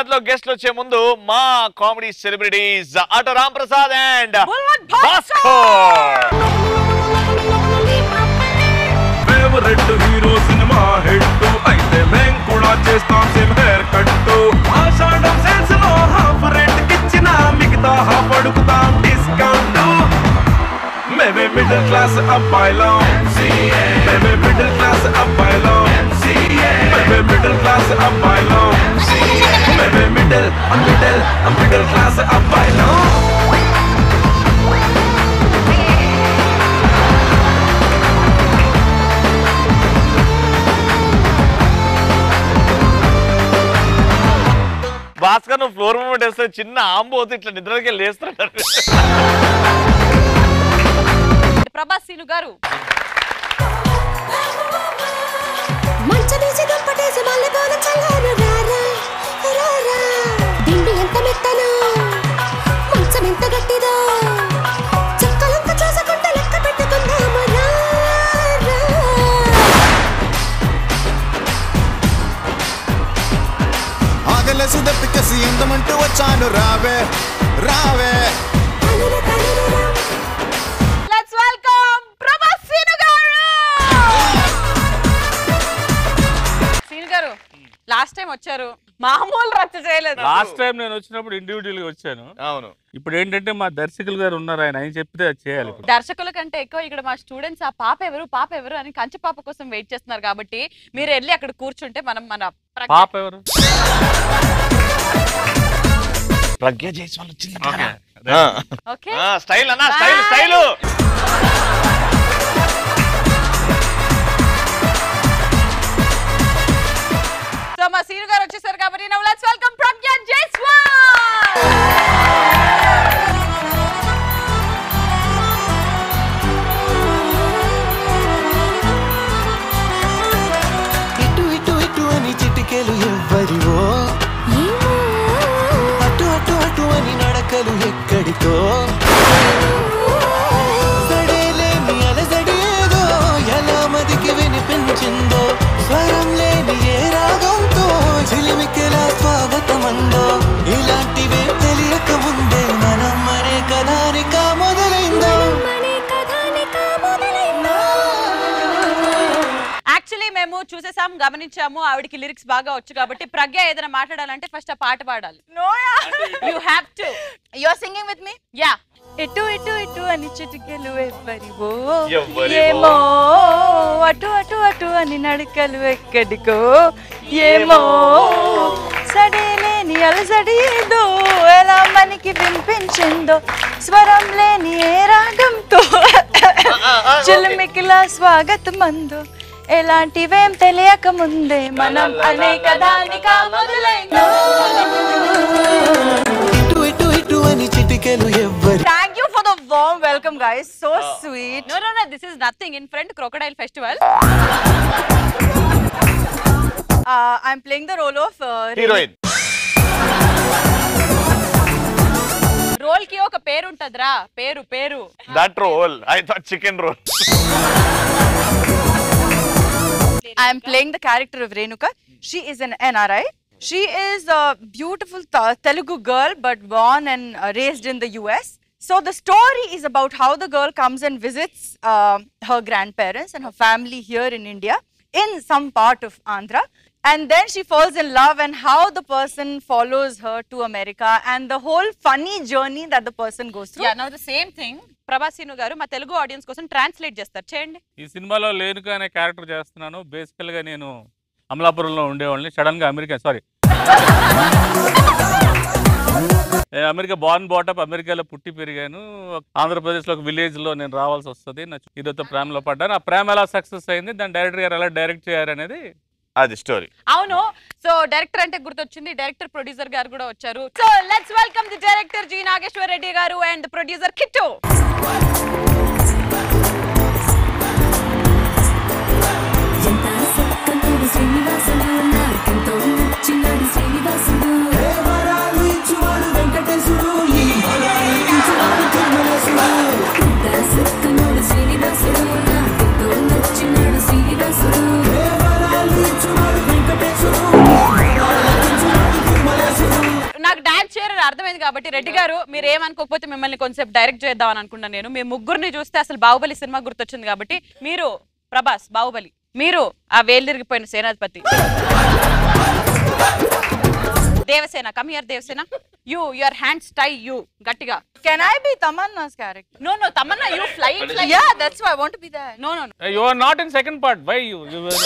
లో గెస్ట్లు వచ్చే ముందు మా comedy celebrities auto Ram Prasad and బుల్వన్ Bhaskar favourite hero cinema head అయితే మేం కూడా చేస్తాం same haircut Ashadham sales లో హాఫ్ రేట్ కిచ్చిన మిగతా హాఫ్ అడుగుతాం డిస్కౌంట్ మేమే మిడిల్ క్లాస్ అబ్బాయిలం మేమే మిడిల్ క్లాస్ అబ్బాయిలం మేమే మిడిల్ క్లాస్ అబ్బాయిలం మేమే మిడిల్ మిడిల్ మిడిల్ క్లాస్ అబ్బాయిలం భాస్కర్ నువ్వు ఫ్లోర్ మూమెంట్ వేస్తే చిన్న ఆంబోతు ఇట్లా నిద్రకి లేస్తున్నాడు ప్రభాస్ సీను గారు మంచమేసి దుప్పటేసి మల్లెపూల చల్లారు రారా రారా దిండి ఎంత మెత్తనో మంచం ఎంత గట్టిదో చెక్కలంత చూసకుండా లెక్క పెట్టుకుందాము రా రా. ఆగలేసి దప్పికసి ఎంతమంటూ వచ్చాను రావే రావే తనన తననన. లెట్స్ వెల్కమ్ ప్రభాస్ సీను గారు సీను గారు లాస్ట్ టైం వచ్చారు మామూలు రచ్చ చేయలేదు లాస్ట్ టైం నేను వచ్చినప్పుడు ఇండివిజువల్ గా వచ్చాను అవును ఇప్పుడు ఏంటంటే మా దర్శకులు గారు ఉన్నారు ఆయన ఆయన చెప్తే అది చేయాలి ఇప్పుడు దర్శకుల కంటే ఎక్కువ ఇక్కడ మా స్టూడెంట్స్ ఆ పాప ఎవరు పాప ఎవరు అని కంచి పాప కోసం వెయిట్ చేస్తున్నారు కాబట్టి మీరు వెళ్ళి అక్కడ కూర్చుంటే మనం మన ప్రజ్ఞ- పాప ఎవరు ప్రజ్ఞ జైస్వాల్ వచ్చింది ఓకే స్టైల్ అన్నా స్టైల్ స్టైల్ సో మా సీను గారు వచ్చేసారు కాబట్టి now let's welcome Pragya Jaiswal ఇటు ఇటు ఇటు అని చిటికెలు ఎవ్వరివో ఏమో, అటు అటు అటు అని నడకలు ఎక్కడికో సడేలేని అలజడి ఏదో ఎలా మదికి వినిపించిందో స్వరం లేని ఏ రాగంతో చిలిమికెలా స్వాగతమందో ఇలాంటివే తెలియక ముందే మనం మరే కదానిక మొదలైందో మనే కథానిక మొదలైందో. యాక్చువల్లీ మేము చూసేసాం గమనించాము ఆవిడకి లిరిక్స్ బాగా వచ్చు కాబట్టి ప్రజ్ఞ ఏదైనా మాట్లాడాలంటే ఫస్ట్ ఆ పాట పాడాలి you have to you are singing with me yeah ఇటు ఇటు ఇటు అని చిటికెలు ఎవ్వరివో ఎవ్వరివో. ఏమో అటు అటు అటు అని నడకలు ఎక్కడికో ఏమో సడేలేని అలసడి ఏదో ఎలా మనకి వినిపించిందో స్వరం లేని ఏ రాగంతో చిలుమికిలా స్వాగతం అందు ఎలాంటివేం తెలియక ముందే మనం అనేక దానిగా మొదలైందో ఇటు ఇటు ఇటు అని చిటికెలు ఎవ్వరి thank you for the warm welcome guys so sweet no no no this is nothing in front crocodile festival I'm playing the role of heroine role కి ఒక పేరు ఉంటదిరా పేరు పేరు that role I thought chicken role I'm playing the character of Renuka she is an NRI she is a beautiful Telugu girl but born and uh, raised in the US. So the story is about how the girl comes and visits uh, her grandparents and her family here in India in some part of Andhra. And then she falls in love and how the person follows her to America and the whole funny journey that the person goes through. Yeah, now the same thing. Prabhas Seenu గారు మా Telugu audience కోసం translate చేస్తారు చేయండి ఈ సినిమాలో లేనుక అనే character చేస్తున్నాను బేసికల్ గా నేను అమలాపురంలో ఉండేవాళ్ళని సడన్ గా అమెరికా సారీ నేను అమెరికా బార్న్ బాటప్ అమెరికాలో పుట్టి పెరిగాను ఆంధ్రప్రదేశ్లో ఒక విలేజ్ లో నేను రావాల్సి వస్తుంది నా హీరోతో ప్రేమలో పడ్డాను ఆ ప్రేమ ఎలా సక్సెస్ అయింది దాని డైరెక్టర్ గారు ఎలా డైరెక్ట్ చేయారనేది అది స్టోరీ అవును సో డైరెక్టర్ అంటే గుర్తొచ్చింది డైరెక్టర్ ప్రొడ్యూసర్ గారు కూడా వచ్చారు so let's welcome the director G Nageshwar Reddy గారు అండ్ ప్రొడ్యూసర్ కిట్టు ఎంత సక్కనోడు శ్రీనివాసుడు నాకెంతో నచ్చినాడు శ్రీనివాసుడు ఎంత సక్కనోడు శ్రీనివాసుడు నాకెంతో నచ్చినాడు శ్రీనివాసుడు కాబట్టి రెడ్డి గారు మీరు ఏమనుకోకపోతే మిమ్మల్ని కొంచెం డైరెక్ట్ చేద్దాం అని అనుకున్నాను నేను మీ ముగ్గురిని చూస్తే అసలు బాహుబలి సినిమా గుర్తొచ్చింది కాబట్టి మీరు ప్రభాస్ బాహుబలి మీరు ఆ వేలిరిగిపోయిన సేనాధిపతి Devasena come here Devasena you your hands tie you గట్టిగా Can I be Tamanna's character? నో నో Tamanna you fly fly Yeah, that's why I want to be that. No no you are not in second part why you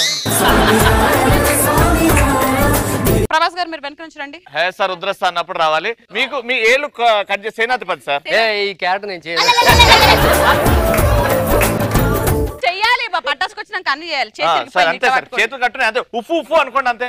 Prabhas గారు మీరు వెనక నుంచి రండి hey sir రుద్రస్తా అన్నప్పుడు రావాలి మీకు మీ ఏలు క- కట్ చేసి సేనాధిపతి సార్ ఏ ఈ క్యారెక్టర్ నేను చేయలేదు చెయ్యాలి బా పట్టాసుకొచ్చినాక అన్ని చేయాలి ఆ, సార్ చేతికి అంతే సార్ చేతులు కట్టునే అంతే ఉఫు ఉఫు అనుకోండి అంతే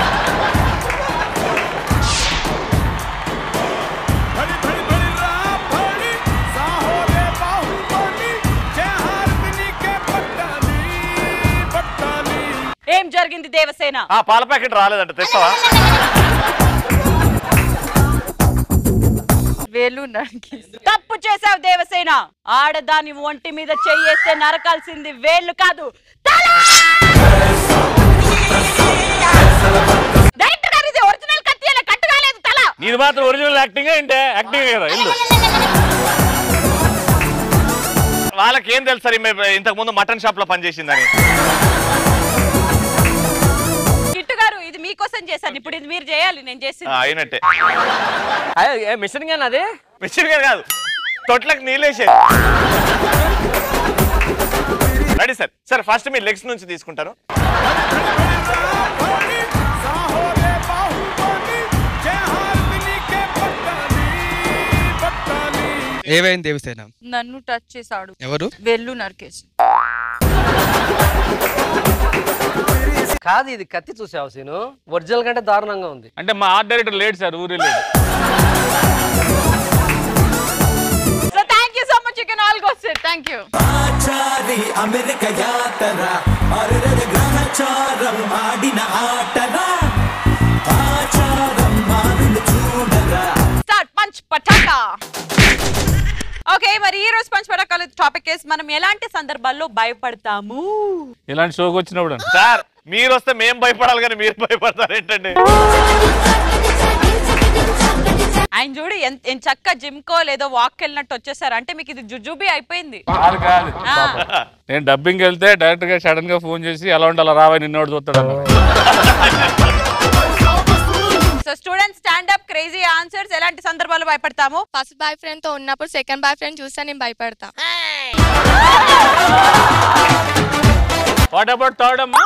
भड़ी भड़ी भड़ी रा भड़ी साहोले बाहुबली जय हारदिनी के पट्टाली पट्टाली ఏం జరిగింది దేవసేన ఆ పాల ప్యాకెట్ రాలేదంట తెస్తావా వేలు నరికి తప్పు చేసావు దేవసేన ఆడదాని ఒంటి మీద చెయ్యేస్తే నరకాల్సింది వేళ్ళు కాదు తల! డైరెక్టర్ గారు ఇది ఒరిజినల్ కత్తియలే కట్టు కాలేదు తల నీది మాత్రం ఒరిజినల్ యాక్టింగ్ ఏంటే యాక్టింగ్ కదా ఇల్లు వాళ్ళకి ఏం తెలుసు సార్ ఈమె ఇంతకు ముందు మటన్ షాప్ లో పనిచేసిందని కిట్టు గారు ఇది మీకోసం చేశాను ఇప్పుడు ఇది మీరు చేయాలి నేను ఆ, చేసింది అయినట్టే మిషన్ గాని అదే మిషన్ గారు కాదు తొట్లకు నీళ్ళేసేది రెడీ సార్ సార్ ఫస్ట్ మీ లెగ్స్ నుంచి తీసుకుంటారు भड़ी साहोले बाहुबली जय हारदिनी के पट्टाली पट्टाली ఏవైంది దేవసేన నన్ను టచ్ చేశాడు ఎవరు వేళ్ళు నరికేసి కాదు ఇది కత్తి చూసావు సీను ఒరిజినల్ కంటే దారుణంగా ఉంది అంటే మా ఆర్ట్ డైరెక్టర్ లేడు సార్ ఊరి లేడు so thank you so much you can all go sit thank you Achari America Yatra అరురద గ్రహచారం ఆడిన ఆటరా ఆచారం మారులు చూడరా స్టార్ట్ పంచ్ పటాకా ఓకే మరి ఈ రోజు పంచ్ పటాకాల టాపిక్ కేసు మనం ఎలాంటి సందర్భాల్లో భయపడతాము ఇలాంటి షోకి వచ్చినప్పుడు సార్ మీరు వస్తే మేము భయపడాలి కానీ మీరు భయపడతారు ఏంటండి ఆయన చూడు ఎంత ఎంత చక్క జిమ్ కో లేదో వాక్ వెళ్ళినట్టు వచ్చేసారు అంటే మీకు ఇది జుజుబి అయిపోయింది కాదు కాదు ఆ. నేను డబ్బింగ్ వెళ్తే డైరెక్టర్ గా సడన్ గా ఫోన్ చేసి ఎలా ఉండాలి రావా నిన్నోడు చూస్తాడు అన్నాడు. So students stand up crazy answers ఎలాంటి సందర్భాల్లో భయపడతాము ఫస్ట్ బాయ్ ఫ్రెండ్ తో ఉన్నప్పుడు సెకండ్ బాయ్ ఫ్రెండ్ చూస్తే నేను భయపడతా వాట్ అబౌట్ థర్డ్ అమ్మా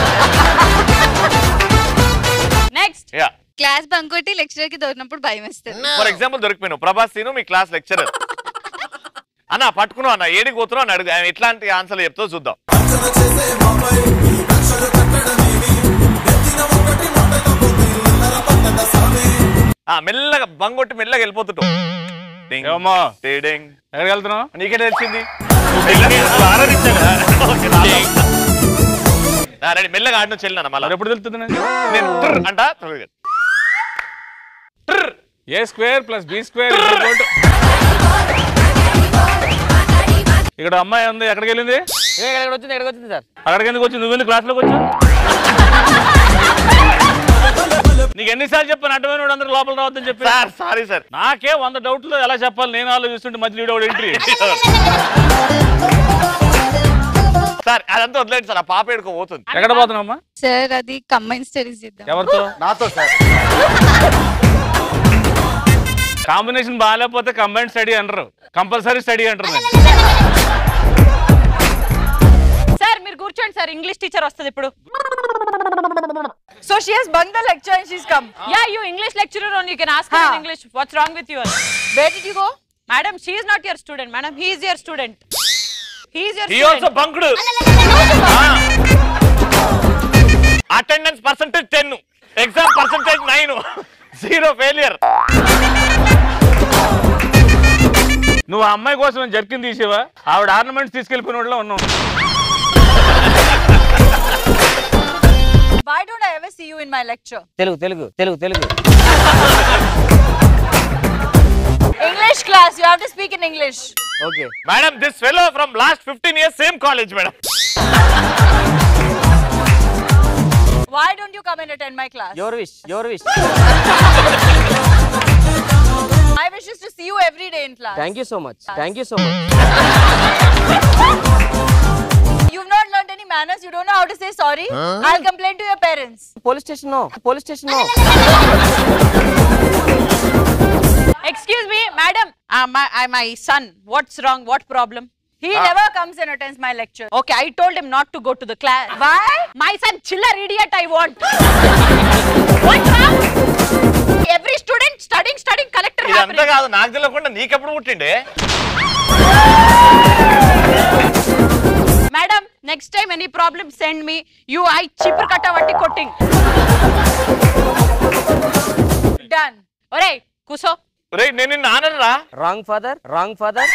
నెక్స్ట్ యా క్లాస్ బంక్ కొట్టి లెక్చరర్ కి దొరికినప్పుడు భయం వేస్తుంది ఫర్ ఎగ్జాంపుల్ దొరికిపోయినావు ప్రభాస్ సీను మీ క్లాస్ లెక్చరర్ అన్న పట్టుకున్నావు అన్న ఏడికి పోతున్నావు అని అడుగు ఆయన ఎట్లాంటి ఆన్సర్లు చెప్తావు చూద్దాం ఆ, మెల్లగా బంగొట్టి మెల్లగా వెళ్ళిపోతుంటావు డింగ్, ఏమమ్మా టీడింగ్. ఎక్కడికి వెళ్తున్నావు నీకే తెలిసింది నువ్వు మెల్లగా నువ్వు ఆరాధించాడా? ఓకే, రాదా? ఆ, రెడీ మెల్లగా ఆడిన చెల్లినా మరి మళ్ళీ ఎప్పుడు తెలుస్తుంది నాకు? నేను ట్ర్ అంట త్వరగా. ట్ర్. A square plus B square ఇక్కడ అమ్మాయి ఉంది ఎక్కడికి వెళ్ళింది ఏ, ఎక్కడికి వచ్చింది ఎక్కడికి వచ్చింది సార్ అక్కడికి ఎందుకు వచ్చింది నువ్వు క్లాస్ లోకి వచ్చా నీకు ఎన్నిసార్లు చెప్పాను అడ్డమైన వాడు అందరూ లోపల రావద్దని చెప్పి సార్ సారీ సార్ నాకే వంద డౌట్లు ఎలా చెప్పాలి నేను ఆలోచిస్తుంటే మధ్యలో వీడు ఎంట్రీ సార్ అదంతా వదిలేండి సార్ ఆ పాప ఎడుకో పోతుంది ఎక్కడ పోతున్నావమ్మా సార్ అది కంబైన్ స్టడీస్ చేద్దాం ఎవరితో నాతో సార్ కాంబినేషన్ బాగాలేకపోతే కంబైన్ స్టడీ అంటారు కంపల్సరీ స్టడీ అంటారు నేను. సార్ మీరు కూర్చోండి సార్ ఇంగ్లీష్ టీచర్ వస్తుంది ఇప్పుడు So she has bunked the lecture and she's come. Yeah you English lecturer own you can ask Huh. In English what's wrong with you Where did you go? Madam she is not your student madam he is your student he is your he also bunked attendance percentage ten exam percentage nine zero failure నువ్వు ఆ అమ్మాయి కోసం jerkin తీసేవా ఆవిడ ornaments తీసుకెళ్ళిపోయిన వాళ్ళ ఉన్నావు Why don't I ever see you in my lecture? Telugu Telugu Telugu Telugu English class, you have to speak in English. Okay madam this fellow from last fifteen years same college madam Why don't you come and attend my class? Your wish your wish My wish is to see you every day in class. Thank you so much thank you so much You've not learned any manners. You don't know how to say sorry. I'll complain to your parents. Police station police station excuse me madam my son what's wrong what problem He never comes and attends my lecture. Okay I told him not to go to the class Why? My son చిల్లర్ idiot I want every student studying studying collector ఇదంతా కాదు నాకు తెలియకుండా నీకెప్పుడు పుట్టిండే madam next time any problem send me you I చిపురు కట్ట వట్టి కొట్టింగ్ Done. ఒరే కూసో రే నేను నిన్ను ఆనరా wrong father wrong father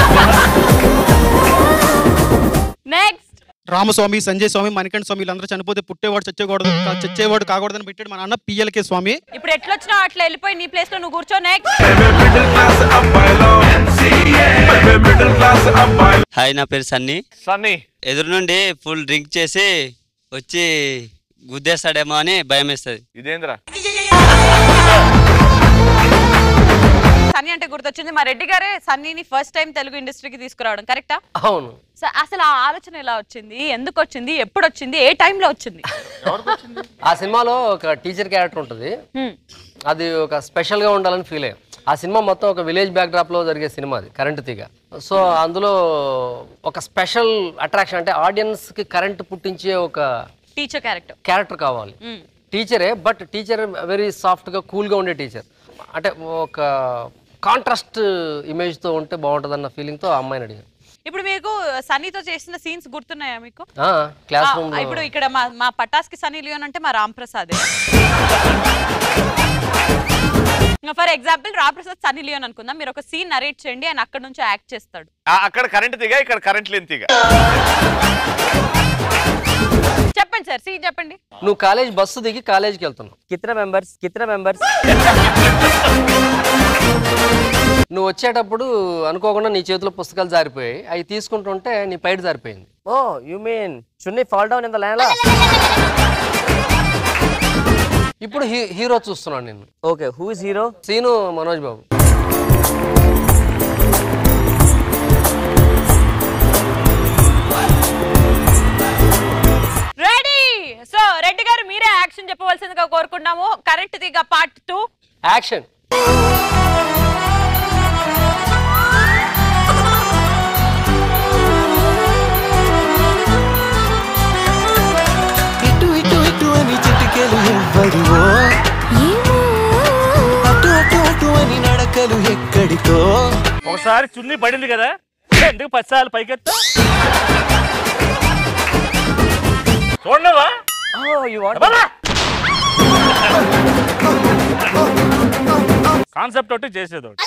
next Ramaswamy Sanjay Swamy Manikanta Swamy వీళ్ళందరూ చనిపోతే పుట్టేవాడు చచ్చేకూడదు కా- చచ్చేవాడు కాకూడదని పెట్టాడు మన అన్న పిఎల్కే స్వామి ఇప్పుడు ఎట్లొచ్చినా అట్లా వెళ్ళిపోయి నీ ప్లేస్ లో నువ్వు కూర్చో నెక్స్ట్ మిడిల్ క్లాస్ అబ్బాయిలో మిడిల్ క్లాస్ అబ్బాయి హాయ్ నా పేరు సన్నీ సన్నీ ఎదురు నుండి ఫుల్ డ్రింక్ చేసి వచ్చి గుద్దేస్తాడేమో అని భయం వేస్తుంది ఇదేంద్రా సన్నీ అంటే గుర్తొచ్చింది మా రెడ్డి గారే సన్నీని ఫస్ట్ టైం తెలుగు ఇండస్ట్రీకి తీసుకురావడం కరెక్టా అవును సో అసలు ఆ ఆలోచన ఎలా వచ్చింది ఎందుకు వచ్చింది ఎప్పుడు వచ్చింది ఏ టైంలో వచ్చింది ఆ సినిమాలో ఒక టీచర్ క్యారెక్టర్ ఉంటుంది అది ఒక స్పెషల్ గా ఉండాలని ఫీల్ అయ్యాం ఆ సినిమా మొత్తం ఒక విలేజ్ బ్యాక్డ్రాప్ లో జరిగే సినిమా అది కరెంట్ తీగ సో అందులో ఒక స్పెషల్ అట్రాక్షన్ అంటే ఆడియన్స్ కి కరెంట్ పుట్టించే ఒక టీచర్ క్యారెక్టర్ క్యారెక్టర్ కావాలి టీచరే బట్ టీచర్ వెరీ సాఫ్ట్గా కూల్గా ఉండే టీచర్ అంటే ఒక కాంట్రాస్ట్ ఇమేజ్తో ఉంటే బాగుంటుందన్న ఫీలింగ్తో ఆ అమ్మాయిని అడిగాను ఇప్పుడు మీకు సన్నీతో చేసిన సీన్స్ గుర్తున్నాయా మీకు క్లాస్ ఆ, రూమ్ ఇప్పుడు ఇక్కడ మా మా పటాస్కి సన్నీ లియోన్ అంటే మా రామ్ ప్రసాదే ఫర్ ఎగ్జాంపుల్ రామ్ ప్రసాద్ సన్నీ లియోన్ అనుకుందాం మీరు ఒక సీన్ నరేట్ చేయండి ఆయన అక్కడ నుంచి యాక్ట్ చేస్తాడు ఆ, అక్కడ కరెంట్ తీగ ఇక్కడ కరెంట్ లేని తీగ చెప్పండి సార్ సీన్ చెప్పండి నువ్వు కాలేజ్ బస్సు దిగి కాలేజీకి వెళ్తున్నావు కిత్ర మెంబర్స్ కిత్ర మెంబర్స్ నువ్వు వచ్చేటప్పుడు అనుకోకుండా నీ చేతిలో పుస్తకాలు జారిపోయాయి అవి తీసుకుంటుంటే నీ పైట జారిపోయింది oh you mean chunni fall down in the land ఇప్పుడు హీ- హీరో చూస్తున్నాను నేను okay who is hero Seenu Manoj Babu ready so Reddy garu మీరే యాక్షన్ చెప్పవలసిందిగా కోరుకున్నాము కరెంట్ దిగ పార్ట్ టూ యాక్షన్ ఇటు ఇటు ఇటు అని చిటికెలు ఎవ్వరివో అటు అటు అటు అని నడకలు ఎక్కడికో ఒకసారి చున్నీ పడింది కదా ఎందుకు పచ్చాలు పైకెత్తా చూడవా కాన్సెప్ట్ ఒకటి చేసేది ఒకటి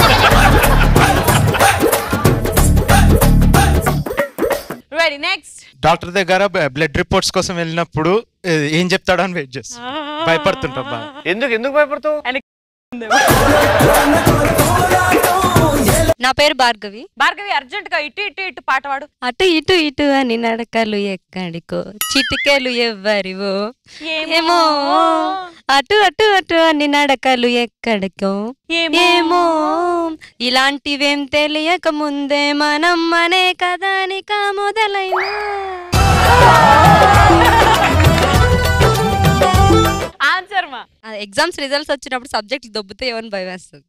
రెడీ నెక్స్ట్ డాక్టర్ దగ్గర బ్లడ్ రిపోర్ట్స్ కోసం వెళ్ళినప్పుడు ఏ, ఏం చెప్తాడో అని వెయిట్ చేస్తా భయపడుతుంటా బాగా ఎందుకు ఎందుకు భయపడతావు నా పేరు భార్గవి భార్గవి అర్జెంట్ గా ఇటు ఇటు ఇటు పాట పాడు అటు ఇటు ఇటు అని నడకలు ఎక్కడికో చిటికెలు ఎవ్వరివో ఏమో అటు అటు అటు అని నడకలు ఎక్కడికో ఏమో ఇలాంటివేం తెలియక ముందే మనం అనే కథానిక మొదలైనా ఆన్సర్ మా ఎగ్జామ్స్ రిజల్ట్స్ వచ్చినప్పుడు సబ్జెక్ట్ దొబ్బితే ఏమని భయం వేస్తుంది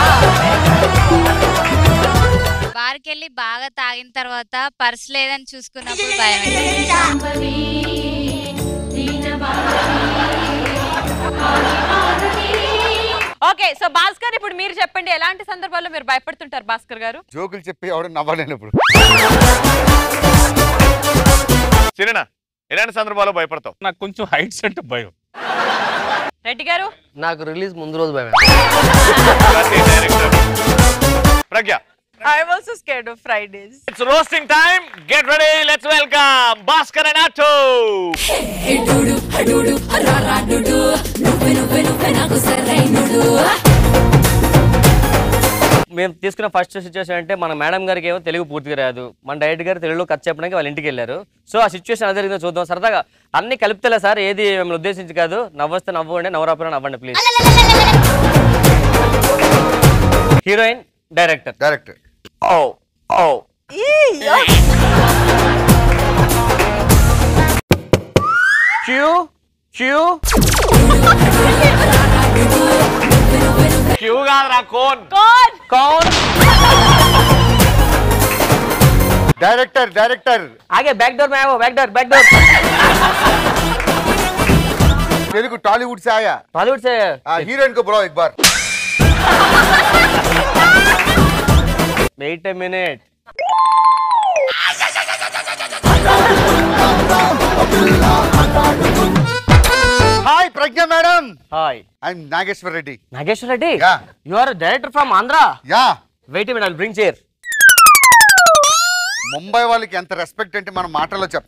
బార్కి వెళ్ళి బాగా తాగిన తర్వాత పర్స్ లేదని చూసుకున్నప్పుడు భయం ఓకే సో భాస్కర్ ఇప్పుడు మీరు చెప్పండి ఎలాంటి సందర్భాల్లో మీరు భయపడుతుంటారు భాస్కర్ గారు జోకులు చెప్పి ఎవడు నవ్వలేనప్పుడు సిరేనా ఎలాంటి సందర్భాల్లో భయపడతావు నాకు కొంచెం హైట్స్ అంటే భయం రెడ్డి గారు నాకు రిలీజ్ ముందు రోజు భయం ప్రజ్ఞ I'm also scared of Fridays. It's roasting time. Get ready. Let's welcome Bhaskar and Atto. మేము తీసుకున్న ఫస్ట్ సిచ్యువేషన్ అంటే మన మేడం గారికి ఏమో తెలుగు పూర్తిగా రాదు మన డైరెక్టర్ గారు తెలుగులో కథ చెప్పడానికి వాళ్ళ ఇంటికి వెళ్ళారు సో ఆ సిచ్యువేషన్ ఎలా జరిగిందో చూద్దాం సరదాగా అన్ని కలుపుతలే సార్ ఏది మిమ్మల్ని ఉద్దేశించి కాదు నవ్వొస్తే నవ్వండి నవరాపురం నవ్వండి ప్లీజ్ హీరోయిన్ డైరెక్టర్ డైరెక్టర్ ఓ ఓ క్యూ క్యూ క్యూ కాదురా కోన్ కోన్ कौन डायरेक्टर डायरेक्टर आगे बैक डोर में आया वो back door back door Telugu Tollywood से आया बॉलीवुड से हीरोइन को बुलाओ एक बार wait a minute hi Pragya madam hi I am Nageswara Reddy Nageswara Reddy Yeah. You are director from Andhra yeah wait minute I'll bring chair Mumbai వాళ్ళకి ఎంత రెస్పెక్ట్ అంటే మన మాటల్లో చెప్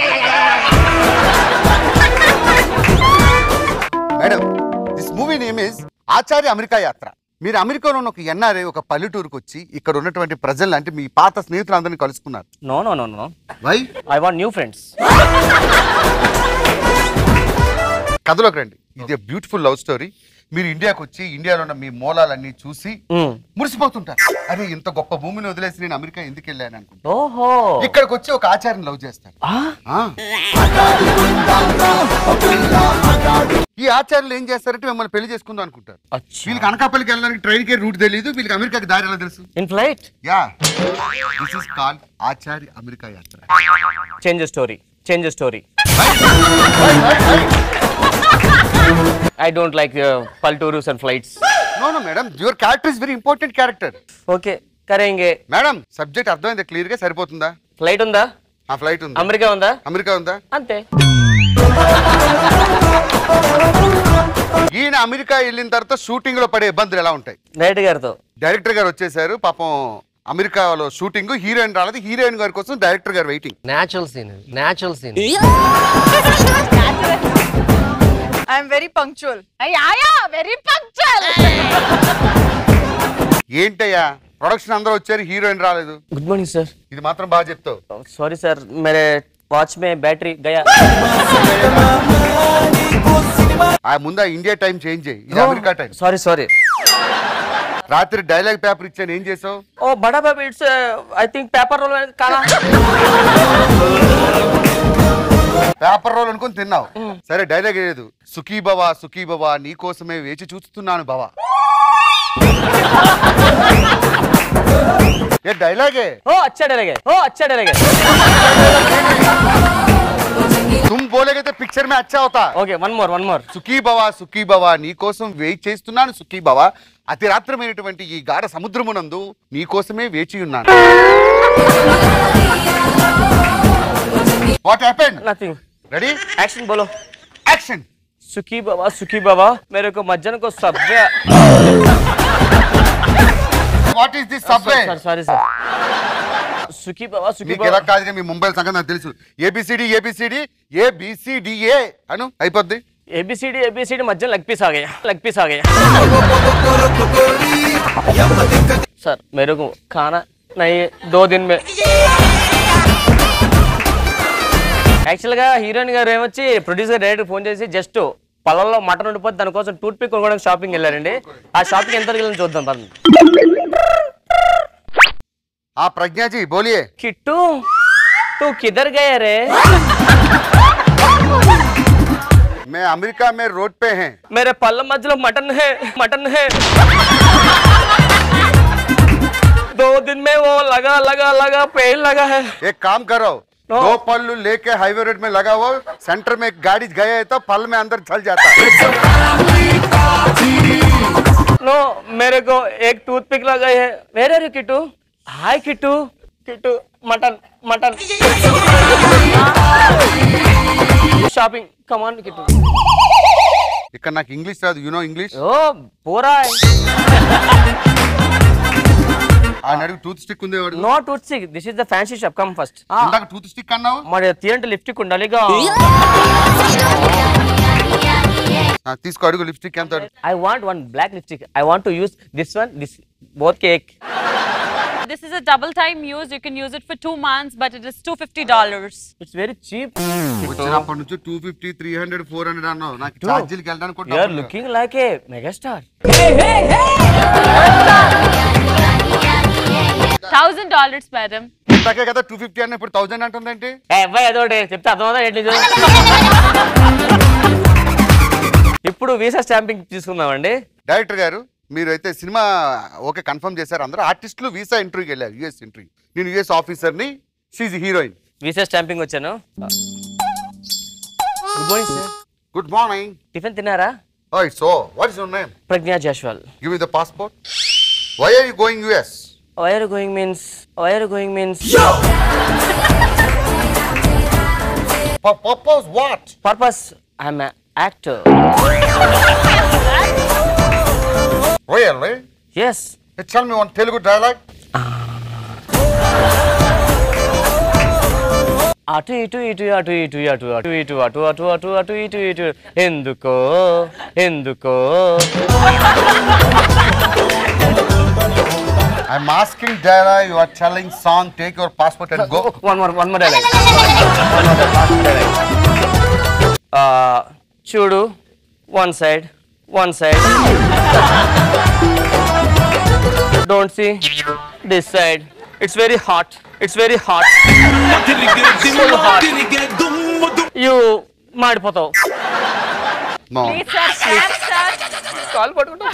madam this movie name is Acharya America Yatra మీరు అమెరికాలో ఉన్న ఒక ఎన్ఆర్ఐ ఒక పల్లెటూరుకు వచ్చి ఇక్కడ ఉన్నటువంటి ప్రజలు అంటే మీ పాత స్నేహితులందరినీ కలుసుకున్నారు no no no no why I want new friends కథలోకి రండి ఇది బ్యూటిఫుల్ లవ్ స్టోరీ మీరు ఇండియాకి వచ్చి ఇండియాలో ఉన్న మీ మూలాలన్నీ చూసి మురిసిపోతుంటారు అరే ఇంత గొప్ప భూమిని వదిలేసి నేను అమెరికా ఎందుకు వెళ్ళాను అనుకుంటా ఓహో ఇక్కడికి వచ్చి ఒక ఆచార్యం లవ్ చేస్తారు ఆ. ఈ ఆచార్యులు ఏం చేస్తారంటే మిమ్మల్ని పెళ్లి చేసుకుందాం అనుకుంటారు వీళ్ళకి అనకాపల్లికి వెళ్ళడానికి ట్రైన్ కి రూట్ తెలియదు వీళ్ళకి అమెరికాకి దారి ఎలా తెలుసు in flight yeah this is called Acharya America Yatra change story change story I don't like పల్టూరుస్ and flights no no madam your character is very important character okay కరేంగే మేడం సబ్జెక్ట్ అర్థమైంది క్లియర్ గా సరిపోతుందా ఫ్లైట్ ఉందా ఆ ఫ్లైట్ ఉంది America ఉందా America ఉందా అంతే ఈయన అమెరికా వెళ్ళిన తర్వాత షూటింగ్ లో పడే ఇబ్బందులు ఎలా ఉంటాయి డైరెక్టర్ గారితో డైరెక్టర్ గారు వచ్చేసారు పాపం అమెరికాలో షూటింగ్ హీరోయిన్ రాలేదు హీరోయిన్ గారి కోసం director garu waiting natural scene natural scene I'm very punctual. అయ్యా వెరీ పంక్చువల్ ఏంటయ్యా ప్రొడక్షన్ అందరూ వచ్చారు హీరోయిన్ రాలేదు గుడ్ మార్నింగ్ సార్ ఇది మాత్రం బాగా చెప్తావు సారీ సార్ मेरे वॉच में बैटरी गया ఆ ముందు ఆ ఇండియా టైం చేంజ్ చేయి ఇది అమెరికా టైం సారీ సారీ రాత్రి డైలాగ్ పేపర్ ఇచ్చాను ఏం చేసావు ओ बड़ा बाबा it's I think paper roll काला పేపర్ రోల్ అనుకుని తిన్నావు సరే డైలాగ్ లేదు సుఖీ బవా సుఖీ బవా నీ కోసమే వేచి చూస్తున్నాను బవా ఏ డైలాగే ओ अच्छा डायलॉग है ओ अच्छा डायलॉग है तुम बोलेगे तो पिक्चर में अच्छा होता okay one more one more Sukhi బవా సుఖీ బవా నీ కోసం వెయిట్ చేస్తున్నాను సుఖీ బవా అతి రాత్రమైనటువంటి ఈ గాఢ సముద్రమునందు నీ కోసమే వేచి ఉన్నాను what happened nothing ready action बोलो एक्शन सुखी बाबा सुखी बाबा मेरे को मज्जन को subway what is this subway sorry sorry sir Sukhi Baba సుఖీ మీకు ఎలా కాదుగా మీ ముంబై సంగతి నాకు తెలుసు ఏబిసిడి ఏబిసిడి ఏబిసిడిఏ అను అయిపోద్ది एबीसीडी एबीसीडी मज्जन लग पीस आ गया लग पीस आ गया सर मेरे को खाना नहीं है, दो दिन में యాక్చువల్గా హీరోయిన్ గారు ఏమొచ్చి ప్రొడ్యూసర్ డైరెక్టర్ ఫోన్ చేసి జస్ట్ పొలంలో మటన్ ఉండిపోతే దానికోసం టూత్ పిక్ కొనుక్కోవడానికి షాపింగ్ వెళ్ళారండి ఆ షాపింగ్ ఎంత వెళ్ళని చూద్దాం పదండి ఆ ప్రజ్ఞాజీ బోలియే కిట్టు तू किधर गया रे मैं अमेरिका में रोड पे हैं मेरे पल्ल मధ్యలో मटन है मटन है दो दिन में वो लगा लगा लगा पेड़ लगा है एक काम करो दो पल्लू लेके हाईवे रोड में लगा हुआ सेंटर में एक गाड़ी गए तो पल में अंदर चल जाता नो मेरे को एक टूथपिक लगा है where are you Kittu hi Kittu Kittu mutton mutton shopping come on Kittu ఇక్కడ నాకు ఇంగ్లీష్ రాదు యునో ఇంగ్లీష్ ఓ పూరా ఆ నడుగు టూత్ స్టిక్ ఉంది వాడు no tooth stick this is the fancy shop come first ఇందాక టూత్ స్టిక్ అన్నావు మరి తీయంటే లిప్స్టిక్ ఉండాలిగా ఆ, తీసుకో అడుగు లిప్స్టిక్ ఎంత అడుగు. I want one black lipstick I want to use this one this both cake This is a double time use. You can use it for two months, but it is two fifty dollars. It's very cheap వచ్చినప్పటి నుంచి two fifty three hundred four hundred అన్నావు నాకు Two. ఛార్జీలకి వెళ్ళడానికి కూడా you are డబ్బులు లేవు. Looking like a megastar thousand dollars madam ఇందాకే కదా టూ ఫిఫ్టీ అన్న ఇప్పుడు థౌజండ్ అంటుందంటే ఏ అబ్బాయి అదొకటి చెప్తే అర్థమవుతా ఏంటి ఇది? ఇప్పుడు వీసా స్టాంపింగ్ తీసుకుందామండి డైరెక్టర్ గారు మీరు అయితే సినిమా ఓకే కన్ఫర్మ్ చేశారు అందరూ ఆర్టిస్టులు వీసా ఇంటర్వ్యూకి వెళ్ళారు యూఎస్ ఇంటర్వ్యూ నేను యూఎస్ ఆఫీసర్ని షీజ్ హీరోయిన్ వీసా స్టాంపింగ్ వచ్చాను good morning sir good morning tiffin తిన్నారా oh it's oh what is your name Pragya Jaiswal give me the passport why are you going US why're going means why're going means purpose what purpose I'm actor really yes tell me one Telugu dialogue అటు ఇటు ఇటు అటు ఇటు అటు అటు ఇటు అటు అటు అటు అటు ఇటు ఇటు ఎందుకో ఎందుకో I'm asking dialogue you are telling song take your passport and go one more one more dialogue చూడు one side one side don't see this side it's very hot it's very hot you మాడిపోతావు no call పట్టుకుంటా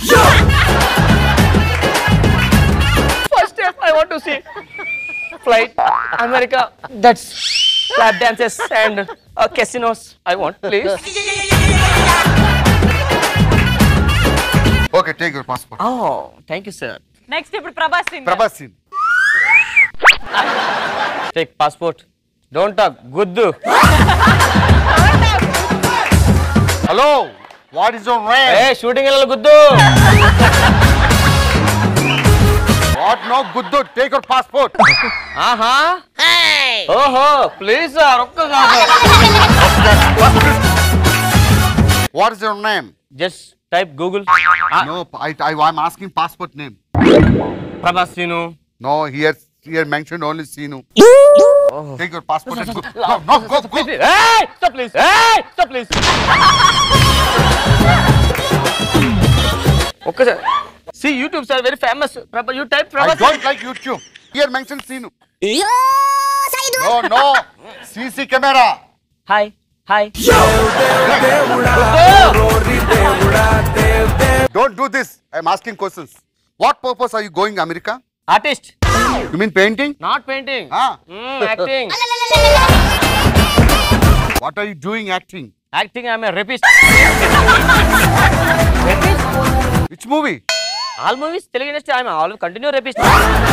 first time I want to see flight America that's club dances and casinos I want please okay take your passport oh thank you sir next ఇప్పుడు Prabhas Singh Prabhas scene take passport don't talk గుద్దు hello what is your name ఏ shooting వెళ్ళాలి గుద్దు what no గుద్దు take your passport ఆహా ఓహో please sir ఒక్కసారి what is your name just type Google no I I I'm asking passport name Prabhas Seenu no here here mention only Seenu take your passport and go no go go Hey! Stop please! Hey! Stop please! ఒక్కసారి see YouTube sir very famous you type I Prabhas don't like YouTube. Here mention Sinu. No, no. CC camera. Hi hi Don't do this. I'm asking questions. What purpose are you going America? Artist You mean painting? Not painting Ah. Acting What are you doing acting? Acting I'm rapist Which movie? All movies Telugu industry I'm all continue rapist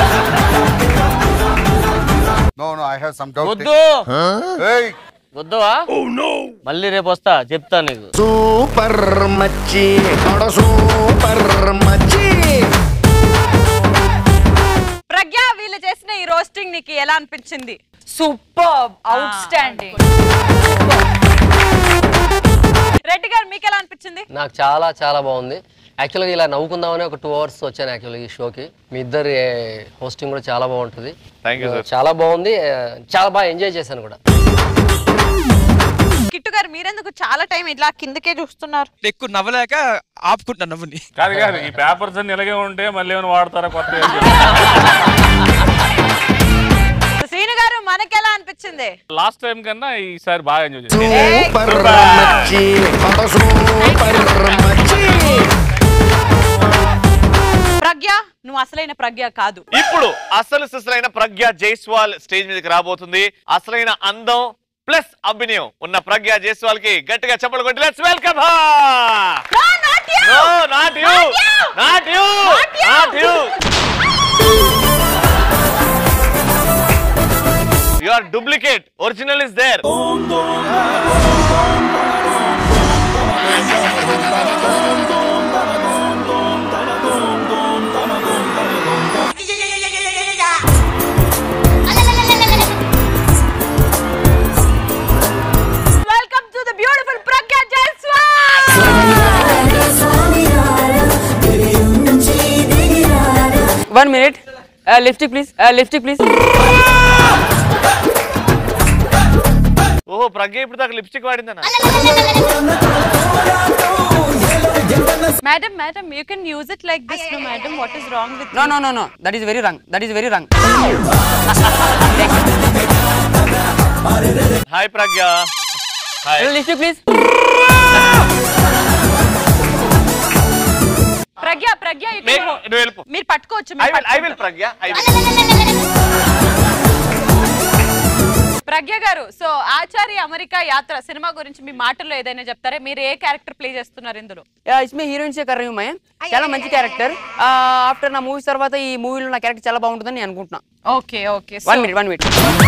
No, no, I have some doubt. వద్దు Hey, వద్దువా మళ్ళీ రేపు వస్తా చెప్తా నీకు super మచ్చి super మచ్చి ప్రజ్ఞ వీళ్ళు చేసిన ఈ రోస్టింగ్ నీకు ఎలా అనిపించింది సూపర్ అవుట్ స్టాండింగ్ రెడ్డి గారు మీకు ఎలా అనిపించింది నాకు చాలా చాలా బాగుంది యాక్చువల్గా ఇలా నవ్వుకుందామని ఒక టూ అవర్స్ వచ్చాను యాక్చువల్గా ఈ షోకి మీ ఇద్దరు హోస్టింగ్ కూడా చాలా బాగుంటుంది Thank you, sir. చాలా బాగుంది ఆ, చాలా బాగా ఎంజాయ్ చేశాను కూడా కిట్టు గారు మీరెందుకు చాలా టైం ఇలా కిందకే చూస్తున్నారు ఎక్కువ నవ్వలేక ఆపుకుంటున్నా నవ్వుని కాదు కాదు ఈ పేపర్స్ అన్ని ఇలాగే ఉంటే మళ్ళీ ఏమైనా వాడతారా కొత్త సీను గారు మనకి ఎలా అనిపించింది లాస్ట్ టైం కన్నా ఈసారి బాగా ఎంజాయ్ సూపర్ మచ్చి సూపర్ మచ్చి ప్రజ్ఞ నువ్వు అసలైన ప్రజ్ఞ కాదు ఇప్పుడు అసలు సిసలైన ప్రజ్ఞ జైస్వాల్ స్టేజ్ మీదకి రాబోతుంది అసలైన అందం ప్లస్ అభినయం ఉన్న ప్రజ్ఞ జైస్వాల్ కి గట్టిగా చెప్పలు కొట్టి let's welcome no not you not you not you you are duplicate original is there welcome to the beautiful Pragya Jaiswal one minute lipstick please lipstick please ఓహో ప్రజ్ఞ ఇప్పుడు దాకా లిప్స్టిక్ వాడిందన్న madam madam you can use it like this no madam what is wrong with no no no no that is very wrong that is very wrong hi Pragya hi list please Pragya Pragna you can may- hold- నువ్వు వెళ్ళిపో. మీరు పట్టుకోవచ్చు I మీరు will I will పట్టుకోవచ్చు. ప్రజ్ఞ I will Pragya garu so Acharya America Yatra సినిమా గురించి మీ మాటల్లో ఏదైనా చెప్తారా మీరు ఏ క్యారెక్టర్ ప్లే చేస్తున్నారు ఇందులో ఇస్మే హీరోయిన్ సే కర్ రही हूं मैं చాలా మంచి క్యారెక్టర్ ఆఫ్టర్ నా మూవీస్ తర్వాత ఈ మూవీలో నా క్యారెక్టర్ చాలా బాగుంటుందని నేను అనుకుంటున్నా okay okay one minute one minute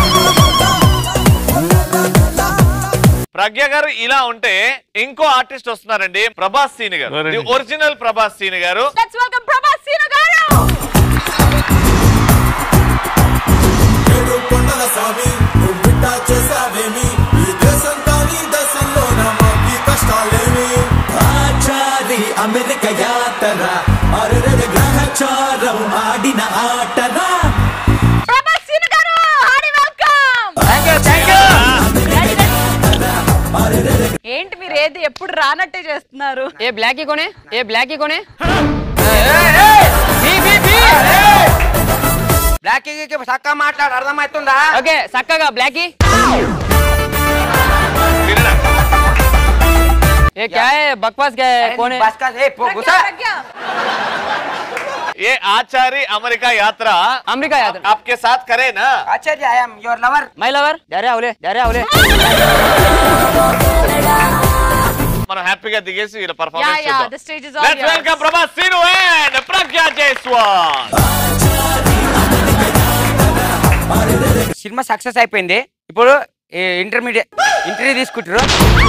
Pragya garu ఇలా ఉంటే ఇంకో ఆర్టిస్ట్ వస్తున్నారండి ప్రభాస్ సీని గారు ది ఒరిజినల్ ప్రభాస్ సీని గారు లెట్స్ వెల్కమ్ ప్రభాస్ సీను గారు కొండల సామి నువ్వు బిడ్డ చేసావేమి ఈ దేశంతా నీ దేశంలో మాకి కష్టాలేమి ఆచారి అమెరికా యాతర అరెరె గ్రహచారం ఆడిన ఆటరా Prabhas Seenu garu hearty welcome thank you thank you ఏంటి మీరు ఏది ఎప్పుడు రానట్టే చేస్తున్నారు ఏ బ్లాక్ కొనే ఏ బ్లాక్ కొనే బ్లాక్ చక్కగా మాట్లాడు అర్థమవుతుందా ఓకే చక్కగా బ్లాకీ ये क्या है बकवास क्या है कौन है बकवास ए प्रज्ञ, प्रज्ञ। ये आचार्य अमेरिका यात्रा अमेरिका यात्रा आपके साथ करे ना Acharya I am your lover my lover డరే అవులే డరే అవులే మనం హ్యాపీగా దిగేసి వీళ్ళ Yeah, పర్ఫార్మెన్స్ yeah, చూద్దాం the stage is all let's yours. Welcome Prabhas Seenu and Pragya Jaiswal సినిమా సక్సెస్ అయిపోయింది ఇప్పుడు ఇంటర్మీడియట్ ఇంటర్వ్యూ తీసుకుంటారు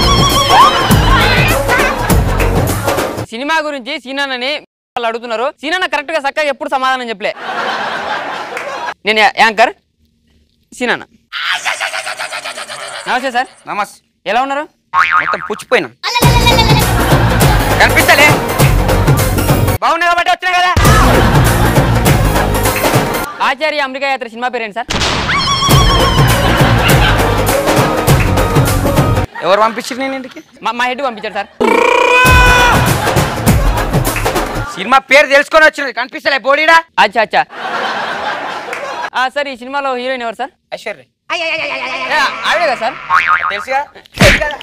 సినిమా గురించి సీనానని వాళ్ళు అడుగుతున్నారు సీనాన్న కరెక్ట్ గా చక్కగా ఎప్పుడు సమాధానం చెప్పలే నేను యా- యాంకర్ సీనాన్న నమస్తే సార్ నమస్తే ఎలా ఉన్నారు మొత్తం పుచ్చిపోయినా కనిపించలే బాగున్నా కాబట్టి వచ్చినా కదా ఆచార్య అమెరికా యాత్ర సినిమా పేరేంటి సార్ ఎవరు పంపించారు నేను ఇంటికి మా మా హెడ్ పంపించారు సార్ సినిమా పేరు తెలుసుకొని వచ్చినది కనిపిస్తలే బోడీడా అచ్చా అచ్చా ఆ, సార్ ఈ సినిమాలో హీరోయిన్ ఎవరు సార్ ఐశ్వర్య ఏ, ఆవిడే కదా సార్ తెలుసుగా తెలుసు కదా?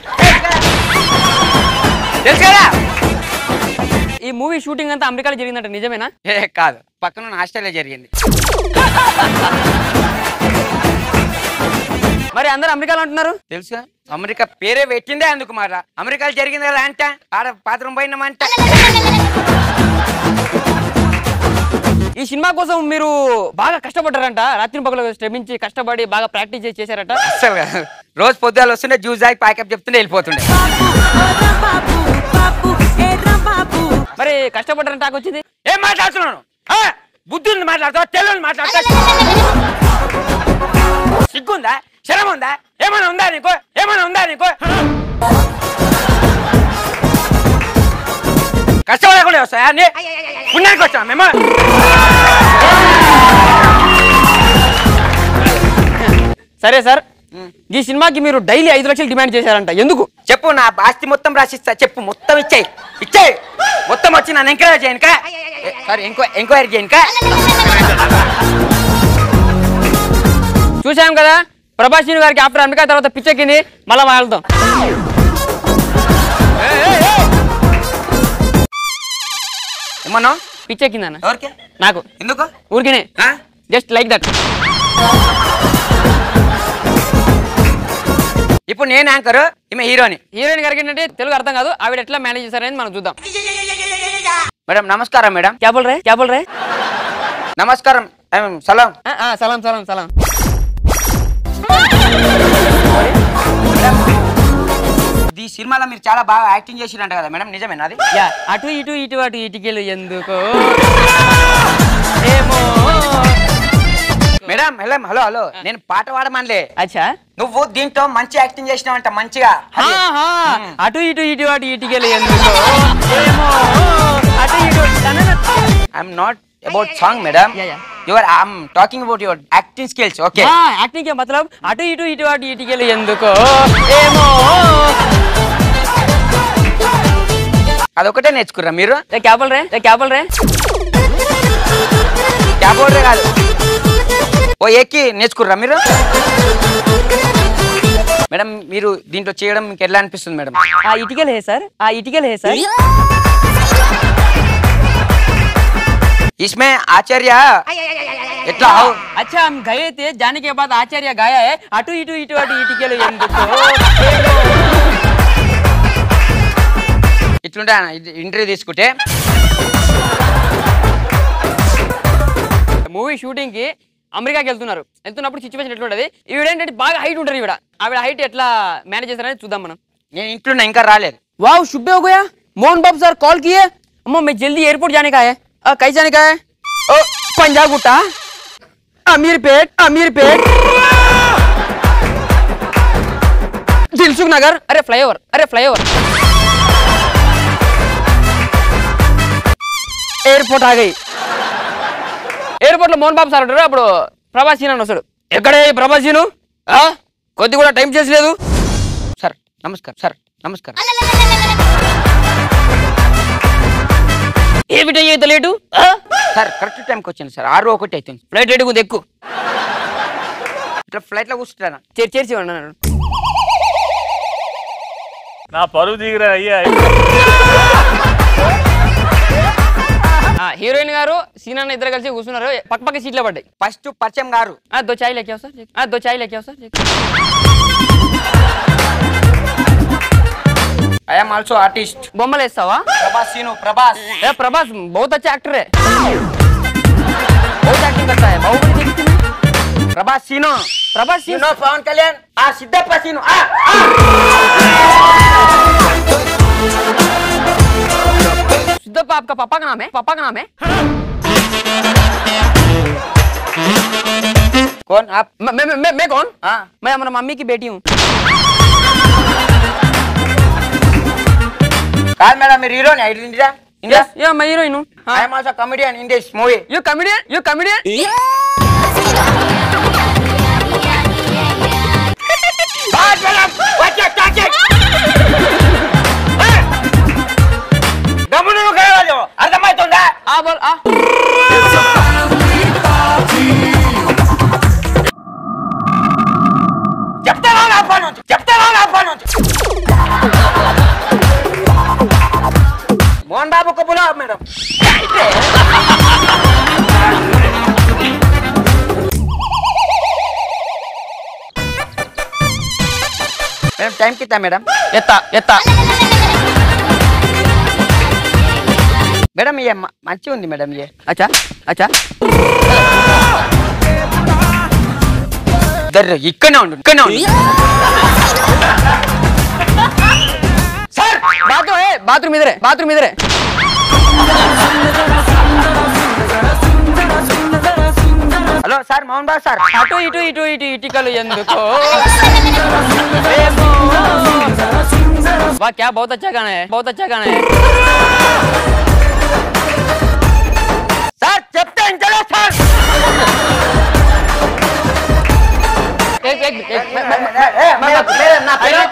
తెలుసు కదా ఈ మూవీ షూటింగ్ అంతా అమెరికాలో జరిగిందంట నిజమేనా ఏ కాదు పక్కన హాస్టల్లో జరిగింది మరి అందరూ అమెరికాలో అంటున్నారు తెలుసుగా అమెరికా పేరే పెట్టిందే అందుకు మాట అమెరికాలో జరిగింది కదా అంట ఆడ పాత్రం పోయినామంట ఈ సినిమా కోసం మీరు బాగా కష్టపడ్డారంట రాత్రి పగలు శ్రమించి కష్టపడి బాగా ప్రాక్టీస్ చేసి చేశారట అసలు కాదు. రోజు పొద్దుగాల వస్తుండే జ్యూస్ తాగి ప్యాకప్ చెప్తుండే వెళ్ళిపోతుండే మరి కష్టపడ్డారంట టాక్ వచ్చింది ఏం మాట్లాడుతున్నాను ఆ? బుద్ధి ఉంది మాట్లాడతావా తెలుగు మాట్లాడతా సిగ్గుందా శరం ఉందా ఏమైనా ఉందా నీకు ఏమైనా ఉందా నీకు కష్టపడకుండా వస్తాయా అన్ని పుణ్యానికి వచ్చా మేము సరే సార్ ఈ సినిమాకి మీరు డైలీ ఐదు లక్షలు డిమాండ్ చేశారంట ఎందుకు చెప్పు నా ఆస్తి మొత్తం రాసిస్తా చెప్పు మొత్తం ఇచ్చాయి ఇచ్చాయి మొత్తం వచ్చి నన్ను ఎంకరేజ్ చేయనుక సారీ ఎంక్వైరీ చేయనుక చూసాం కదా ప్రభాస్ శ్రీను గారికి ఆఫ్టర్ అమెరికా తర్వాత పిచ్చెక్కింది మళ్ళా వెళ్తాం ఏమన్నా పిచ్చెక్కిందన్న ఎవరికి నాకు ఎందుకు ఊరికినే జస్ట్ లైక్ దట్ ఇప్పుడు నేను యాంకర్ ఈమె హీరోని హీరోయిన్ గారికి ఏంటంటే తెలుగు అర్థం కాదు ఆవిడ ఎట్లా మేనేజ్ చేశారనేది మనం చూద్దాం మేడం నమస్కారం మేడం क्या बोल रहे क्या बोल रहे నమస్కారం ఐ మీన్ సలాం సలాం సలాం సలాం ఈ సినిమాలో మీరు చాలా బాగా యాక్టింగ్ చేసిరంట కదా మేడం నిజమేనా అది యా అటు ఇటు ఇటు అటు ఇటుకెళ్ళు ఎందుకో ఏమో మేడం హలో హలో హలో నేను పాట పాడమనిలే అచ్చా నువ్వు దీంట్లో మంచి యాక్టింగ్ చేసినావంట మంచిగా అది. ఆహా, అటు ఇటు ఇటు అటు ఇటుకెళ్ళు ఎందుకో ఏమో అటు ఇటు I'm not about song madam your I'm talking about your acting skills okay acting కే మతలబ్ అటు ఇటు ఇటు అటు ఇటుకెళ్ళి ఎందుకో ఏమో అదొకటే నేర్చుకుర్రా మీరు క్యాబల్ రే క్యాబల్ రే క్యాబోర్డ్ కాదు ఓ ఎక్కి నేర్చుకుర్రా మీరు మేడం మీరు దీంట్లో చేయడం మీకు ఎట్లా అనిపిస్తుంది మేడం ఆ ఇటుకలు హే సార్ ఆ ఇటుకలు హే సార్ इसमें आचार्य ఎట్లా హౌ अच्छा हम गए थे जाने के बाद आचार्य गाया है అటు ఇటు ఇటు అటు ఇటుకెళ్ళి ఎందుకో ఇట్లుంటే ఇంటర్వ్యూ తీసుకుంటే మూవీ షూటింగ్ కి అమెరికాకి వెళ్తున్నారు వెళ్తున్నప్పుడు సిచ్యువేషన్ ఎట్లుంటది ఈవిడేంటంటే బాగా హైట్ ఉంటారు ఈవిడ ఆవిడ హైట్ ఎట్లా మేనేజ్ చేస్తారని చూద్దాం మనం నేను ఇంట్లో ఇంకా రాలేదు वाह शुभ हो गया मोहन बाबू सर कॉल किए अम्मा मैं जल्दी एयरपोर्ट जाने का है आ, कहीं जाने का है ओ, पंजाब गुट्टा अमीर पेट अमीर पेट दिलसुख नगर अरे फ्लाईओवर अरे फ्लाईओवर ఎయిర్పోర్ట్ ఆగాయి ఎయిర్పోర్ట్ లో మోహన్ బాబు సార్ ఉంటారు అప్పుడు ప్రభాస్ సీన్ అని వస్తాడు ఎక్కడే ఈ ప్రభాస్ సీను ఆ? కొద్ది కూడా టైం చేసలేదు సార్ నమస్కారం సార్ నమస్కారం ఏమిటయ్యా ఇంత లేటు సార్ కరెక్ట్ టైంకి వచ్చాను సార్ ఆరు ఒకటి అవుతుంది ఫ్లైట్ లేట్ ఉంది ఎక్కువ ఇట్లా ఫ్లైట్లో కూర్చుంటాను చేర్చి చేర్చి ఉన్నాను నా పరువు దిగిరా అయ్యా హీరోయిన్ గారు సీనా ఇద్దరు కలిసి కూర్చున్నారు పక్క పక్క సీట్లో పడ్డాయి ఫస్ట్ పరిచయం గారు ఆ, దో చాయ్ లేకే సార్ ఆ, దో చాయ్ లేకే సార్ ఐఎమ్ ఆల్సో ఆర్టిస్ట్ బొమ్మలు వేస్తావా ప్రభాస్ సీను ప్రభాస్ ఏ ప్రభాస్ बहुत अच्छा एक्टर है बहुत एक्टिंग करता है बाहुबली देखी थी मैं ప్రభాస్ సీను ప్రభాస్ సీను పవన్ కళ్యాణ్ ఆ సిద్ధప్ప సీను ఆ, सिद्धप्पा आपका पापा का नाम है पापा का नाम है कौन आप मैं मैं मैं, मैं कौन हाँ मैं हमारा मम्मी की बेटी हूँ కాదు మేడం మీరు హీరోని ఇండియా ఇండియా Yes, yeah, मैं हीरोइन हूँ I'm also comedian in this movie You comedian? You comedian? గమ్మును నువ్వు కావాలి అర్థమవుతుందా ఆ బోల్ ఆ చెప్తావా నా పని నుంచి చెప్తావా నా పని నుంచి మోహన్ బాబు కబులా మేడం మేడం టైం కిత్తా మేడం ఎత్తా ఎత్తా మేడం ఇయ మంచిగా ఉంది మేడం ఇయ అచ్చా అచ్చా దర్ర ఇక్కడనే ఉండు ఇక్కడనే ఉండు सर बाथरूम है बाथरूम इधर है बाथरूम इधर है hello sir Mohan Babu sir అటు ఇటు ఇటు ఇటు ఇటుకలు ఎందుకో वाह क्या बहुत अच्छा गाना है बहुत अच्छा गाना है సార్ చెప్తే ఇంతలో సార్ एक एक एक मैं- मैं- मैं- मैं- मैं- నా పిల్లలతో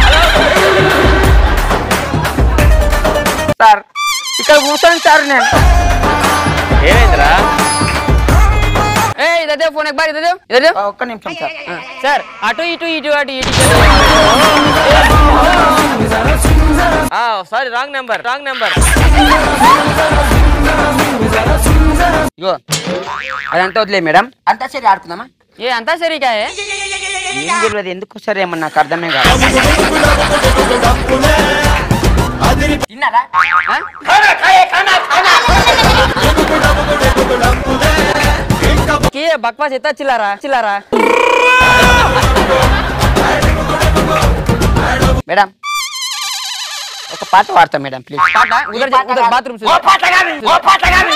సార్ ఇక్కడ కూర్చోండి సార్ నేను ఏమైందిరా ఏ ఇదే दे फोन एक बार इधर दे इधर दे ఒక్క నిమిషం సార్ सर అటు ఇటు ఇటు అటు ఇటు sorry wrong number wrong number ఇగో అదంతా వదిలే మేడం అంతా సరే ఆడుకుందామా ఏ అంతా సరిగా ఏం తెలియదు ఎందుకు సరే ఏమన్నా నాకు అర్థమే కాదు తిన్నారా ఖానా ఖాయే ఖానా ఖానా కి బక్వాస్ ఎత్తా చిల్లారా చిల్లారా మేడం ఒక పాట పాడతా మేడం ప్లీజ్ పాట ఉదర్ ఉదర్ బాత్రూమ్ ఓ పాట కాదు ఓ పాట కాదు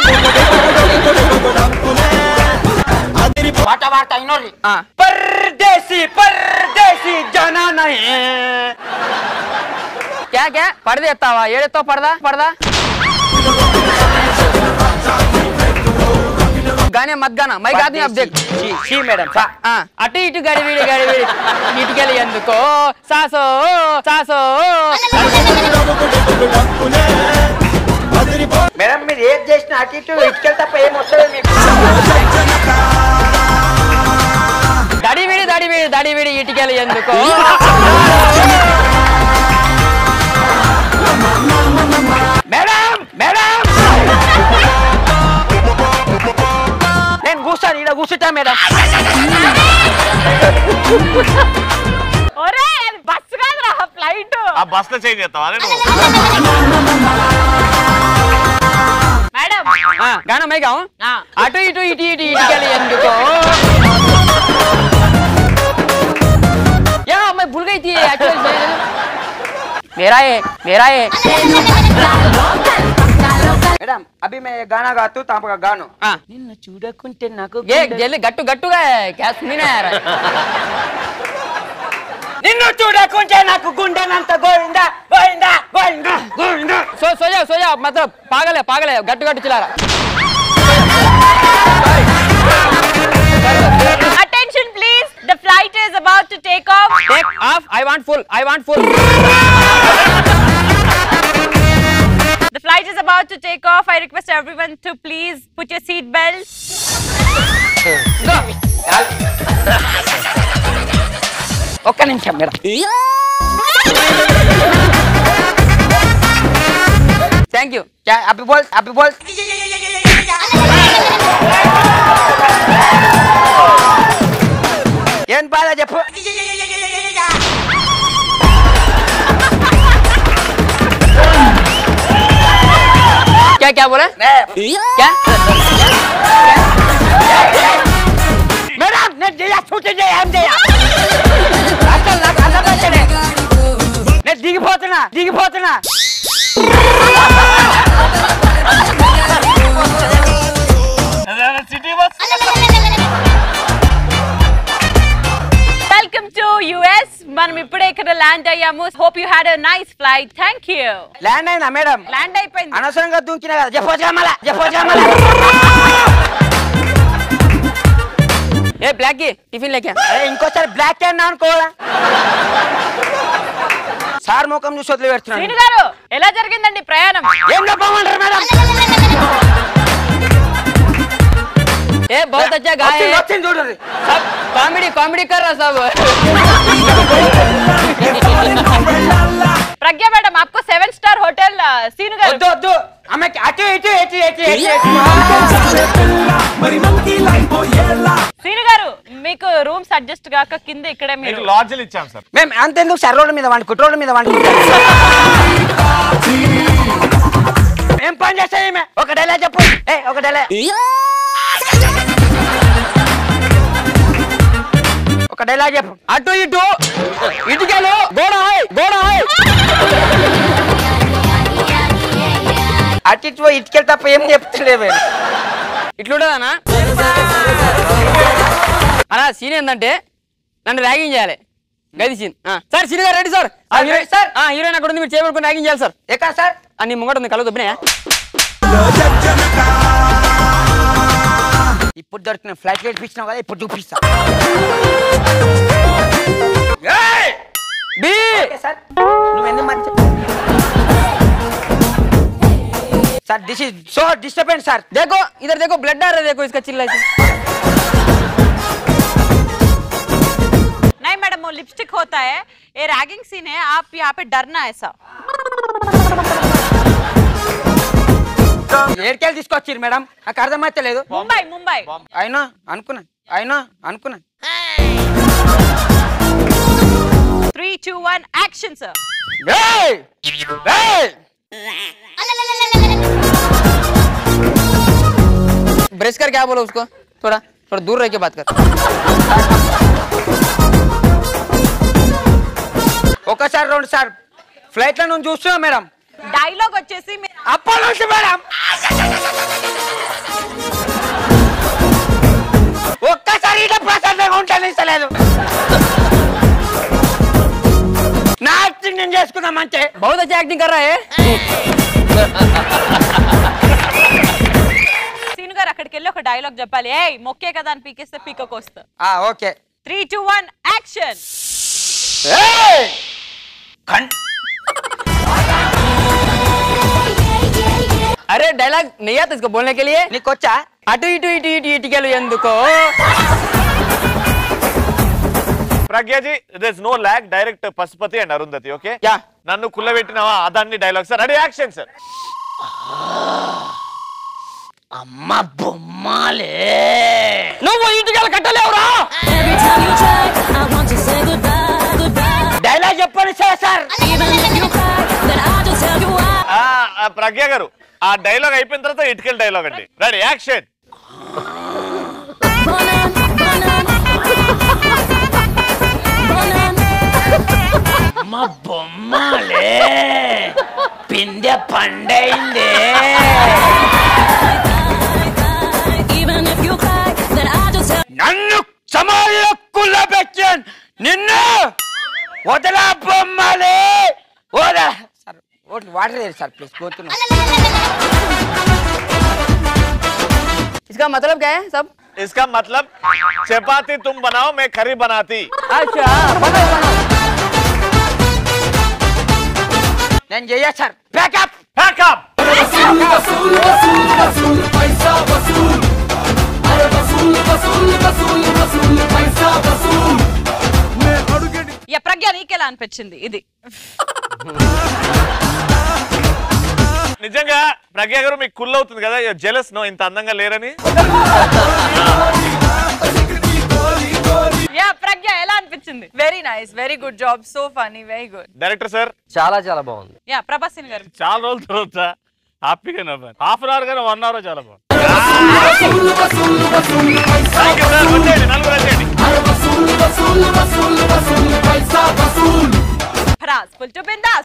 పాట పాడతా ఇన్నోరి परदेसी परदेसी जाना नहीं क्या क्या పడదే ఎత్తావా ఏడెత్తావు పడదా పడదా గానే మత్ గానా మై కాదు అబ్ దేక్ షీ మేడం అటు ఇటు గడివిడి గడివిడి ఇటుకెళ్ళి ఎందుకో సాసో సాసో మేడం మీరు ఏది చేసినా అటు ఇటు ఇటుకెళ్ళి తప్ప ఏం వస్తుంది మీకు దడివిడి దడివిడి దడివిడి ఇటుకెళ్ళి ఎందుకో మేడం మేడం నేను కూర్చోను ఇక్కడ కూర్చుంటా మేడం ఒరే అది బస్సు కాదురా ఫ్లైట్ ఆ బస్ లో చేంజ్ చేస్తావా నువ్వు మేడం గానా మై గావు అటు ఇటు ఇటు ఇటు ఇటుకెళ్ళి ఎందుకో యా मैं भूल गई थी एक्चुअली मेरा है मेरा है మేడం అభి మే గానా గాతూ తాపగా గాను నిన్ను చూడకుంటే నాకు ఏ జల్లి గట్టు గట్టుగా క్యాస్ మీనే యార్ నిన్ను చూడకుంటే నాకు గుండెనంత గోయిందా గోయిందా గోయిందా గోయిందా సో సో जाओ सो जाओ मतलब पागल है पागल है गट्टू गट्टू चला रहा Attention please, the flight is about to take off. Take off. I want full. I want full. The flight is about to take off. I request everyone to please put your seat belts. ఒక్క నిమిషం madam thank you అభి బోల్ అభి బోల్ ఏం బాధ చెప్పు क्या क्या बोला क्या మేడం నేను చేయ షూటింగ్ చేయ ఏం చేయ అసలు నాకు అర్థమైతేనే నేను దిగిపోతున్నా దిగిపోతున్నా city bus Welcome to US. మనం ఇప్పుడే ఇక్కడ ల్యాండ్ అయ్యాము hope you had a nice flight thank you land అయిందా మేడం ల్యాండ్ అయిపోయింది అనవసరంగా దూకినా కదా చెప్పొచ్చుగా మళ్ళా చెప్పొచ్చుగా మళ్ళా ఏ బ్లాక్ కి టిఫిన్ లేకే అరే ఇంకోసారి బ్లాక్ అన్నా అనుకోవాలా సార్ ముఖం చూసి వదిలి శ్రీను పెడుతున్నాను గారు ఎలా జరిగిందండి ప్రయాణం ఏం చెప్పమంటారు మేడం ए बहुत अच्छा गाय వచ్చింది, है వచ్చింది చూడండి सब कॉमेडी कॉमेडी कर रहा सब ప్రజ్ఞ మేడం आपको seven star hotel Seenu garu వద్దు వద్దు ఆమెకి అటు ఇటు ఇటు ఇటు ఇటు ఇటు సీను గారు మీకు రూమ్స్ అడ్జస్ట్ కాక కింద ఇక్కడే మీరు మీకు లాడ్జ్లు ఇచ్చాం సార్ మేము అంతెందుకు సార్ రోడ్డు మీద వండుకు రోడ్డు మీద వండుకుంటాం ఏం పని చేస్తాయి ఈమె ఒక డైలా చెప్పు ఏ ఒక డైలా ఒక డైలా చెప్పు అటు ఇటు ఇటుకెళ్ళు గోడ హాయ్ గోడ హాయ్ అటు ఇటు పోయి ఇటుకెళ్ళి తప్ప ఏం చెప్తలేవే ఇట్లుంటదనా అలా సీన్ ఏంటంటే నన్ను ర్యాగింగ్ చేయాలి గది scene sir scene garu ready sir ఆ హీరోయిన్ సార్ ఆ హీరోయిన్ అక్కడ ఉంది మీరు చేయబడుకుని ర్యాగింగ్ చేయాలి సార్ ఎక్కడ సార్ అన్ని ముంగట ఉంది కళ్ళు దొబ్బినాయా ఇప్పుడు దొరికిన ఫ్లైట్ ఇప్పించినావు కదా ఇప్పుడు చూపిస్తా బి సార్ నువ్వు ఎందుకు మంచి sir this is so disturbance sir देखो इधर देखो ब्लड आ रहा है देखो इसका चिल्ला नहीं मैडम वो लिपस्टिक होता है ये रैगिंग सीन है आप यहाँ पे डरना ऐसा ఏడికెళ్ళి తీసుకొచ్చిర్రు మేడం నాకు అర్థమైతే లేదు ముంబై ముంబై అయినా అనుకున్నా అయినా అనుకున్నా three two one action sir ఏయ్! ఏయ్! ब्रश कर क्या बोलो उसको थोड़ा थोड़ा दूर रह के बात कर ఒకసారి రెండు సార్ ఫ్లైట్ లో నువ్వు చూస్తున్నా మేడం డైలాగ్ వచ్చేసి మీ- అప్పటి నుంచి మేడం ఒక్కసారి ఇట్లా ప్రశాంతంగా ఉంటాను ఇస్తలేదు నా యాక్టింగ్ నేను చేసుకుందాం అంటే बहुत अच्छा एक्टिंग कर रहा है సీను గారు అక్కడికి వెళ్ళి ఒక డైలాగ్ చెప్పాలి ఏ మొక్కే కదా అని పీకేస్తే పీకకు వస్తా ఆ, okay three two one action అరే డైలాగ్ नहीं आता इसको बोलने के लिए నీకు వచ్చా అటు ఇటు ఇటు ఇటు ఇటుకలు ఎందుకో Pragya ji this no lack direct Pasupathi and Arundhati okay నన్ను కుల్లబెట్టినవా అదాన్ని dialogue sir ready action sir అమ్మ బొమ్మాలే నువ్వు ఇటుకలు కట్టలేవురా డైలాగ్ చెప్పండి సార్ ఆ, ఆ, ప్రజ్ఞ గారు ఆ డైలాగ్ అయిపోయిన తర్వాత ఇటుకల్ డైలాగ్ అండి రెడీ యాక్షన్ అమ్మ బొమ్మాలే పిందె పండైందే నన్ను సమాజంలో కుల్లబెట్టాను నిన్ను వదలా బొమ్మాలే వదలా సార్ వాటర్ లేదు సార్ ప్లీజ్ పోతున్నా इसका मतलब क्या है सब इसका मतलब चपाती तुम बनाओ मैं खरी बनाती अच्छा बनाओ बनाओ నేను చెయ్యా sir backup backup yeah Pragna నీకెలా అనిపించింది ఇది నిజంగా ప్రజ్ఞ గారు మీకు కుల్ అవుతుంది కదా జెలస్ నో ఇంత అందంగా లేరని యా ప్రజ్ఞ ఎలా అనిపించింది very nice very good job so funny very good director sir చాలా చాలా బాగుంది యా ప్రభాసిన్ గారు చాలా రోజుల తర్వాత హ్యాపీగా నవ్వాను హాఫ్ అన్ అవర్ కానీ వన్ అవర్ చాలా బాగుంది ఫరాజ్ ఫుల్ టు బిందాస్